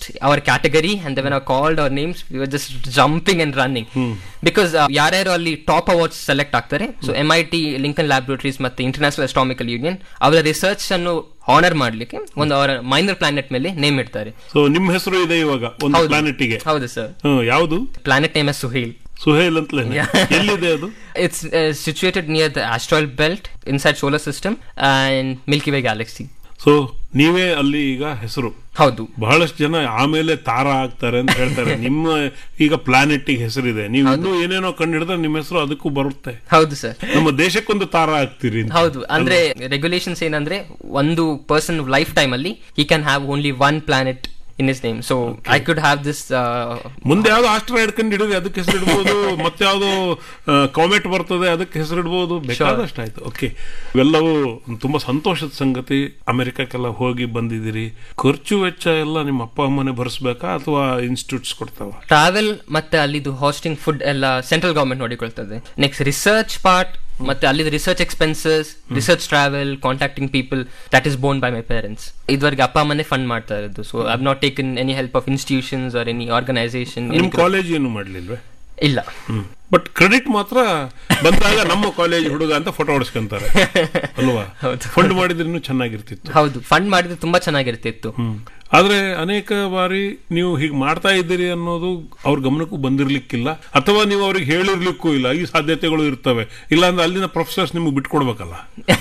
our category and then when I called our names we were just jumping and running because uh, ಯಾರ್ಯಾರು ಅಲ್ಲಿ top awards select ಆಗ್ತಾರೆ so M I T Lincoln laboratories ಮತ್ತೆ international astronomical union ಅವರ research ಅನ್ನು honour ಮಾಡ್ಲಿಕ್ಕೆ ಒಂದು ಅವರ minor planet ಮೇಲೆ ನೇಮ್ ಇಡ್ತಾರೆ ಸೊ ನಿಮ್ಮ ಹೆಸರು ಇದೆ ಇವಾಗ ಒಂದು ಹೌದು. ಪ್ಲಾನೆಟ್ಗೆ ಹೌದು ಸರ್ ಯಾವುದು planet name S Suhail Suhail ಅಂತಲೇ Yeah. ಎಲ್ಲಿದೆ ಅದು It's uh, situated near the asteroid belt inside solar system and Milky Way galaxy. So ನೀವೇ ಅಲ್ಲಿ ಈಗ ಹೆಸರು ಹೌದು ಬಹಳಷ್ಟು ಜನ ಆಮೇಲೆ ತಾರ ಆಗ್ತಾರೆ ಅಂತ ಹೇಳ್ತಾರೆ ನಿಮ್ಮ ಈಗ ಪ್ಲಾನೆಟ್ ಹೆಸರಿದೆ ನೀವು ಇನ್ನೂ ಏನೇನೋ ಕಂಡು ಹಿಡಿದ್ರೆ ನಿಮ್ಮ ಹೆಸರು ಅದಕ್ಕೂ ಬರುತ್ತೆ ಹೌದು ಸರ್ ನಮ್ಮ ದೇಶಕ್ಕೊಂದು ತಾರ ಆಗ್ತೀರಿ ಅಂತ. ಹೌದು ಅಂದ್ರೆ ರೆಗ್ಯುಲೇಷನ್ಸ್ ಏನಂದ್ರೆ ಒಂದು ಪರ್ಸನ್ ಲೈಫ್ ಟೈಮ್ ಅಲ್ಲಿ he can have only one planet in is name so I could have this ಮುಂದೆ ಯಾವ್ದು ಆಸ್ಟ್ರಾ ಹಿಡ್ಕೊಂಡು ಹಿಡಿದ್ರೆ ಅದಕ್ಕೆ ಹೆಸರು ಇಡ್ಬೋದು ಮತ್ತೆ ಯಾವ್ದು ಕಾಮೆಟ್ ಬರ್ತದೆ ಅದಕ್ಕೆ ಹೆಸರು ಇಡ್ಬೋದು ಬೇಕಾದಷ್ಟು ಆಯ್ತು ಓಕೆ ಇವೆಲ್ಲವೂ ತುಂಬಾ ಸಂತೋಷದ ಸಂಗತಿ ಅಮೆರಿಕಕ್ಕೆಲ್ಲ ಹೋಗಿ ಬಂದಿದ್ದೀರಿ ಖರ್ಚು ವೆಚ್ಚ ಎಲ್ಲ ನಿಮ್ಮ ಅಪ್ಪ ಅಮ್ಮನೆ ಭರಿಸ್ಬೇಕಾ ಅಥವಾ ಇನ್ಸ್ಟಿಟ್ಯೂಟ್ಸ್ ಕೊಡ್ತಾವ ಟ್ರಾವೆಲ್ ಮತ್ತೆ ಅಲ್ಲಿದು ಹಾಸ್ಟಿಂಗ್ ಫುಡ್ ಎಲ್ಲ ಸೆಂಟ್ರಲ್ ಗವರ್ಮೆಂಟ್ ನೋಡಿಕೊಳ್ತದೆ ನೆಕ್ಸ್ಟ್ ರಿಸರ್ಚ್ ಪಾರ್ಟ್ ಮತ್ತೆ ಅಲ್ಲಿದು research expenses research travel contacting people that is borne by my parents ಇದುವರೆಗೆ ಅಪ್ಪ ಅಮ್ಮನೇ ಫಂಡ್ ಮಾಡ್ತಾ ಇರೋದು so I not taken any help of institutions or any organisation ನಿಮ್ ಕಾಲೇಜ್ ಏನು ಮಾಡ್ಲಿಲ್ವೇ ಇಲ್ಲ ಬಟ್ ಕ್ರೆಡಿಟ್ ಮಾತ್ರ ಬಂದಾಗ ನಮ್ಮ ಕಾಲೇಜ್ ಹುಡುಗ ಅಂತ ಫೋಟೋ ಹೊಡ್ಸ್ಕೊಂತಾರೆ ಅಲ್ವಾ ಹೌದು. ಫಂಡ್ ಮಾಡಿದ್ರೆ ಇನ್ನೂ ಚೆನ್ನಾಗಿರ್ತಿತ್ತು ಹೌದು ಫಂಡ್ ಮಾಡಿದ್ರೆ ತುಂಬಾ ಚೆನ್ನಾಗಿರ್ತಿತ್ತು ಹ್ಮ್ ಆದ್ರೆ ಅನೇಕ ಬಾರಿ ನೀವು ಹೀಗೆ ಮಾಡ್ತಾ ಇದ್ದೀರಿ ಅನ್ನೋದು ಅವ್ರ ಗಮನಕ್ಕೂ ಬಂದಿರ್ಲಿಕ್ಕಿಲ್ಲ ಅಥವಾ ನೀವು ಅವ್ರಿಗೆ ಹೇಳಿರ್ಲಿಕ್ಕೂ ಇಲ್ಲ ಈ ಸಾಧ್ಯತೆಗಳು ಇರ್ತವೆ ಇಲ್ಲಾಂದ್ರೆ ಅಲ್ಲಿನ ಪ್ರೊಫೆಸರ್ಸ್ ನಿಮ್ಗೆ ಬಿಟ್ಕೊಡ್ಬೇಕಲ್ಲ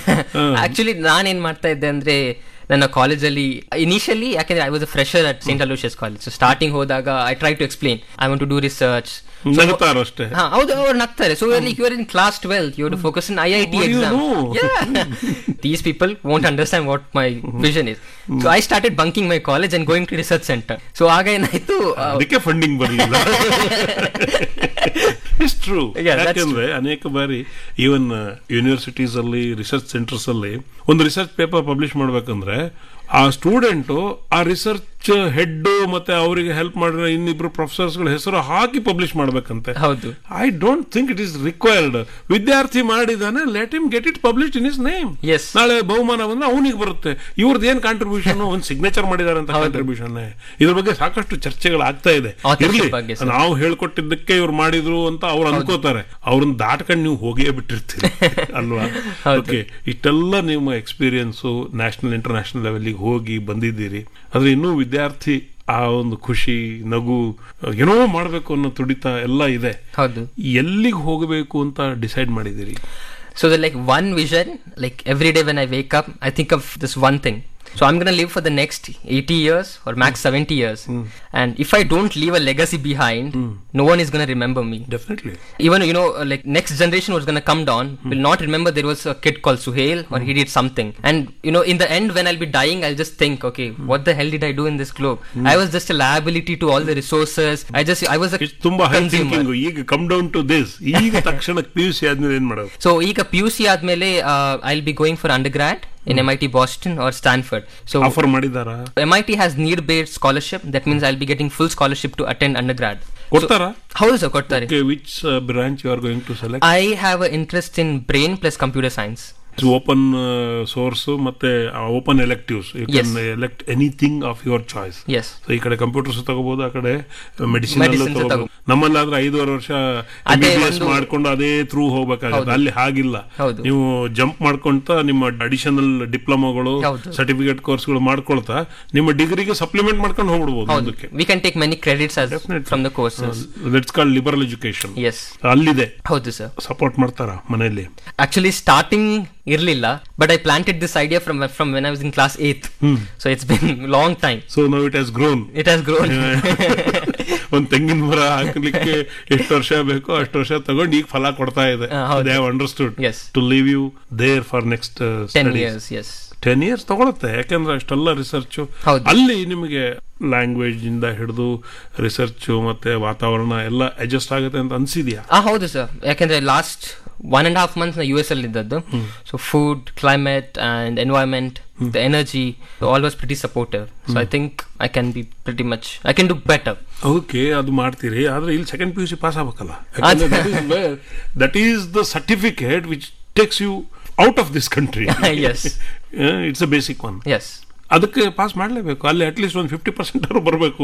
ಆಕ್ಚುಲಿ ನಾನೇನ್ ಮಾಡ್ತಾ ಇದ್ದೆ ಅಂದ್ರೆ ನನ್ನ ಕಾಲೇಜಲ್ಲಿ ಇನಿಷಿಯಲಿ ಯಾಕಂದ್ರೆ I was a fresher at Saint Aloysius college so starting ಹೋದಾಗ I try to explain I want to do research ನಗುತ್ತಾರ ಅಷ್ಟೇ ಹಾ ಹೌದು ಅವ್ರು ನಗ್ತಾರೆ so like you are in class twelve you to focus in I I T What do you exam know? These people won't understand what my vision is so I started bunking my college and going to research centre so ಆಗ ಏನಾಯ್ತು ಆ, ಅದಕ್ಕೆ funding ಬರಲಿಲ್ಲ it's true Yeah, that's ಯಾಕಂದ್ರೆ ಅನೇಕ ಬಾರಿ even universities ಅಲ್ಲಿ research centres ಅಲ್ಲಿ ಒಂದು ರಿಸರ್ಚ್ ಪೇಪರ್ ಪಬ್ಲಿಷ್ ಮಾಡ್ಬೇಕಂದ್ರೆ ಆ ಸ್ಟೂಡೆಂಟು ಆ ರಿಸರ್ಚ್ ಹೆಡ್ ಮತ್ತೆ ಅವರಿಗೆ ಹೆಲ್ಪ್ ಮಾಡಿರೋ ಇನ್ನಿಬ್ರು ಪ್ರೊಫೆಸರ್ಸ್ ಗಳ ಹೆಸರು ಹಾಕಿ ಪಬ್ಲಿಷ್ ಮಾಡ್ಬೇಕಂತೆ ಹೌದು I don't think it is required ವಿದ್ಯಾರ್ಥಿ ಮಾಡಿದಾನೆ let him get it publish in is name Yes. ನಾಳೆ ಬಹುಮಾನ ಬಂದ್ರೆ ಅವನಿಗೆ ಬರುತ್ತೆ ಇವ್ರದ್ದು ಏನ್ ಕಾಂಟ್ರಿಬ್ಯೂಷನ್ ಒಂದು ಸಿಗ್ನೇಚರ್ ಮಾಡಿದಾರೆ ಅಂತ ಕಾಂಟ್ರಿಬ್ಯೂಷನ್ ಇದ್ರ ಬಗ್ಗೆ ಸಾಕಷ್ಟು ಚರ್ಚೆಗಳು ಆಗ್ತಾ ಇದೆ Authorship ಇರ್ಲಿ ಬಗ್ಗೆ sir. ನಾವು ಹೇಳ್ಕೊಟ್ಟಿದ್ದಕ್ಕೆ ಇವ್ರು ಮಾಡಿದ್ರು ಅಂತ ಅವ್ರು ಅನ್ಕೋತಾರೆ ಅವ್ರನ್ನ ದಾಟ್ಕೊಂಡು ನೀವು ಹೋಗೇ ಬಿಟ್ಟಿರ್ತೀರಿ ಅಲ್ವಾ ಹೌದು. ಓಕೆ ಇಷ್ಟೆಲ್ಲ ನಿಮ್ಮ ಎಕ್ಸ್ಪೀರಿಯನ್ಸು ನ್ಯಾಷನಲ್ ಇಂಟರ್ನ್ಯಾಷನಲ್ ಲೆವೆಲ್ಗೆ ಹೋಗಿ ಬಂದಿದ್ದೀರಿ ಆದ್ರೆ ಇನ್ನೂ ವಿದ್ಯಾರ್ಥಿ ಆ ಒಂದು ಖುಷಿ ನಗು ಏನೋ ಮಾಡಬೇಕು ಅನ್ನೋ ತುಡಿತ ಎಲ್ಲ ಇದೆ ಹೌದು ಎಲ್ಲಿಗೆ ಹೋಗಬೇಕು ಅಂತ ಡಿಸೈಡ್ ಮಾಡಿದ್ದೀರಿ So the like one vision, like every day when I wake up, I think of this one thing. So I'm gonna live for the next 80 years or max 70 years. And if I don't leave a legacy behind, no one is gonna remember me. Definitely Even you know, uh, like next generation was gonna come down will not remember there was a kid called Suhail or he did something. And you know, in the end, when I'll be dying, I'll just think, okay, what the hell did I do in this globe? I was just a liability to all the resources. I just I was a ತುಂಬಾ high consumer. Thinking ಈಗ come down to this ಈಗ ತಕ್ಷಣ P U C ಆದ್ಮೇಲೆ ಏನ್ ಮಾಡೋದು so ಈಗ P U C ಆದ್ಮೇಲೆ I be going for undergrad in M I T Boston or Stanford so offer ಮಾಡಿದಾರಾ M I T has need based scholarship that means I be getting full scholarship to attend undergrad ಕೊಡ್ತಾರಾ ಹೌದು sir ಕೊಡ್ತಾರೆ which branch you are going to select I have a interest in brain plus computer science open source ಮತ್ತೆ open electives you Yes. Can elect anything of your choice yes so ಈ ಕಡೆ computers ತಗೋಬಹುದು ಆ ಕಡೆ medicine Medicines ತಗೋಬಹುದು ನಮ್ಮಲ್ಲಾದ್ರೆ ಐದೂವರೆ ವರ್ಷ ಅದೇ MBBS ಒಂದು- ಮಾಡ್ಕೊಂಡು ಅದೇ ಥ್ರೂ ಹೋಗ್ಬೇಕಾಗುತ್ತೆ ಅಲ್ಲಿ ಹಾಗಿಲ್ಲ ಹೌದು. ನೀವು ಜಂಪ್ ಮಾಡ್ಕೊಂತ ನಿಮ್ಮ ಅಡಿಷನಲ್ ಡಿಪ್ಲೊಮಾಗಳು ಹೌದು. ಸರ್ಟಿಫಿಕೇಟ್ ಕೋರ್ಸ್ಗಳು ಮಾಡ್ಕೊಳ್ತಾ ನಿಮ್ಮ ಡಿಗ್ರಿಗೆ ಸಪ್ಲಿಮೆಂಟ್ ಮಾಡ್ಕೊಂಡು ಹೋಗ್ಬಿಡ್ಬೋದು ಹೌದು ಮುಂದಕ್ಕೆ we can take many credits Definitely. From the courses let's call liberal education yes ಅಲ್ಲಿದೆ ಹೌದು ಸರ್ ಸಪೋರ್ಟ್ ಮಾಡ್ತಾರ ಮನೆಯಲ್ಲಿ ಆಕ್ಚುಲಿ ಸ್ಟಾರ್ಟಿಂಗ್ ಇರ್ಲಿಲ್ಲ but I planted this idea from from when I was in class eighth so it's been long time so now it has grown it has grown ಒಂದ್ ತೆಂಗಿನ ಮರ ಹಾಕ್ಲಿಕ್ಕೆ ಎಷ್ಟು ವರ್ಷ ಬೇಕೋ ಅಷ್ಟು ವರ್ಷ ತಗೊಂಡು ಈಗ ಫಲ ಕೊಡ್ತಾ ಇದೆ ಆ, ಹೌದು. They have understood Yes. To leave you there for next ten years yes ten years ತಗೊಳುತ್ತೆ ಯಾಕಂದ್ರೆ ಅಷ್ಟೆಲ್ಲ ರಿಸರ್ಚ್ ಹೌದು. ಅಲ್ಲಿ ನಿಮಗೆ ಲ್ಯಾಂಗ್ವೇಜ್ ಇಂದ ಹಿಡಿದು ರಿಸರ್ಚ್ ಮತ್ತೆ ವಾತಾವರಣ ಎಲ್ಲ ಅಡ್ಜಸ್ಟ್ ಆಗುತ್ತೆ ಅಂತ ಅನ್ಸಿದ್ಯಾ ಆ ಹೌದು ಸರ್ ಯಾಕಂದ್ರೆ last one and half months U S ಅಲ್ಲಿ ಇದ್ದದ್ದು so food climate and environment the energy all was pretty supportive so I think I can be pretty much I can do better okay ಅದು ಮಾಡ್ತೀರಿ ಆದ್ರೆ ಇಲ್ಲಿ second P U C pass ಆಗ್ಬೇಕಲ್ಲ that is the certificate which takes you out of this country Yes. It's a basic one yes ಅದಕ್ಕೆ pass ಮಾಡಲೇಬೇಕು ಅಲ್ಲಿ at least ಒಂದು fifty percent ಬರಬೇಕು